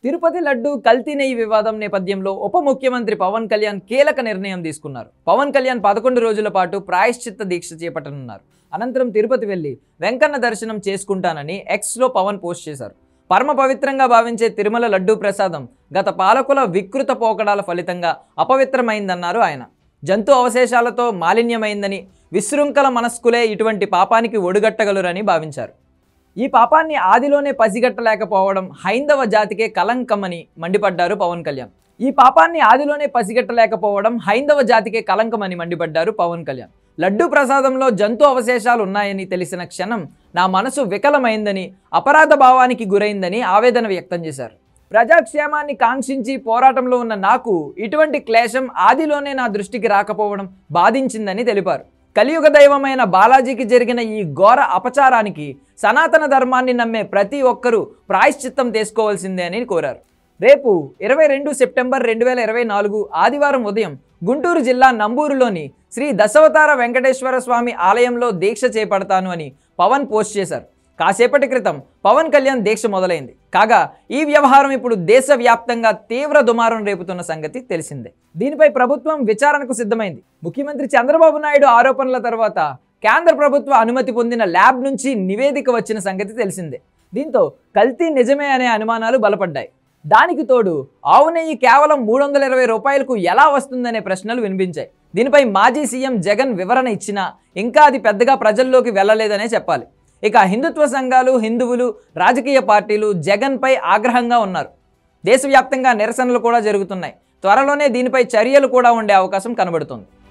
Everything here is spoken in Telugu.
తిరుపతి లడ్డు కల్తీ నెయ్యి వివాదం నేపథ్యంలో ఉప ముఖ్యమంత్రి పవన్ కళ్యాణ్ కీలక నిర్ణయం తీసుకున్నారు పవన్ కళ్యాణ్ పదకొండు రోజుల పాటు ప్రాయశ్చిత్త దీక్ష చేపట్టనున్నారు అనంతరం తిరుపతి వెళ్లి వెంకన్న దర్శనం చేసుకుంటానని ఎక్స్లో పవన్ పోస్ట్ చేశారు పరమ పవిత్రంగా భావించే తిరుమల లడ్డూ ప్రసాదం గత పాలకుల వికృత పోకడాల ఫలితంగా అపవిత్రమైందన్నారు ఆయన జంతు అవశేషాలతో మాలిన్యమైందని విశృంఖల మనస్కులే ఇటువంటి పాపానికి ఒడుగట్టగలరని భావించారు ఈ పాపాన్ని ఆదిలోనే పసిగట్టలేకపోవడం హైందవ జాతికే కలంకమని మండిపడ్డారు పవన్ కళ్యాణ్ ఈ పాపాన్ని ఆదిలోనే పసిగట్టలేకపోవడం హైందవ జాతికే కలంకమని మండిపడ్డారు పవన్ కళ్యాణ్ లడ్డూ ప్రసాదంలో జంతు అవశేషాలు ఉన్నాయని తెలిసిన క్షణం నా మనసు వికలమైందని అపరాధ భావానికి గురైందని ఆవేదన వ్యక్తం చేశారు ప్రజాక్షేమాన్ని కాంక్షించి పోరాటంలో ఉన్న నాకు ఇటువంటి క్లేశం ఆదిలోనే నా దృష్టికి రాకపోవడం బాధించిందని తెలిపారు కలియుగ దైవమైన బాలాజీకి జరిగిన ఈ ఘోర అపచారానికి సనాతన ధర్మాన్ని నమ్మే ప్రతి ఒక్కరూ ప్రాయశ్చిత్తం తీసుకోవాల్సిందే అని కోరారు రేపు ఇరవై రెండు సెప్టెంబర్ రెండు వేల ఇరవై నాలుగు ఆదివారం ఉదయం గుంటూరు జిల్లా నంబూరులోని శ్రీ దశావతార వెంకటేశ్వర స్వామి ఆలయంలో దీక్ష చేపడతాను అని పవన్ పోస్ట్ చేశారు కాసేపటి క్రితం పవన్ కళ్యాణ్ దీక్ష మొదలైంది కాగా ఈ వ్యవహారం ఇప్పుడు దేశవ్యాప్తంగా తీవ్ర దుమారం రేపుతున్న సంగతి తెలిసిందే దీనిపై ప్రభుత్వం విచారణకు సిద్ధమైంది ముఖ్యమంత్రి చంద్రబాబు నాయుడు ఆరోపణల తర్వాత కేంద్ర ప్రభుత్వ అనుమతి పొందిన ల్యాబ్ నుంచి నివేదిక వచ్చిన సంగతి తెలిసిందే దీంతో కల్తీ నిజమే అనే అనుమానాలు బలపడ్డాయి దానికి తోడు ఆవు నెయ్యి కేవలం మూడు వందల ఇరవై రూపాయలకు ఎలా వస్తుందనే ప్రశ్నలు వినిపించాయి దీనిపై మాజీ సీఎం జగన్ వివరణ ఇచ్చినా ఇంకా అది పెద్దగా ప్రజల్లోకి వెళ్ళలేదనే చెప్పాలి ఇక హిందుత్వ సంఘాలు హిందువులు రాజకీయ పార్టీలు జగన్పై ఆగ్రహంగా ఉన్నారు దేశవ్యాప్తంగా నిరసనలు కూడా జరుగుతున్నాయి త్వరలోనే దీనిపై చర్యలు కూడా ఉండే అవకాశం కనబడుతుంది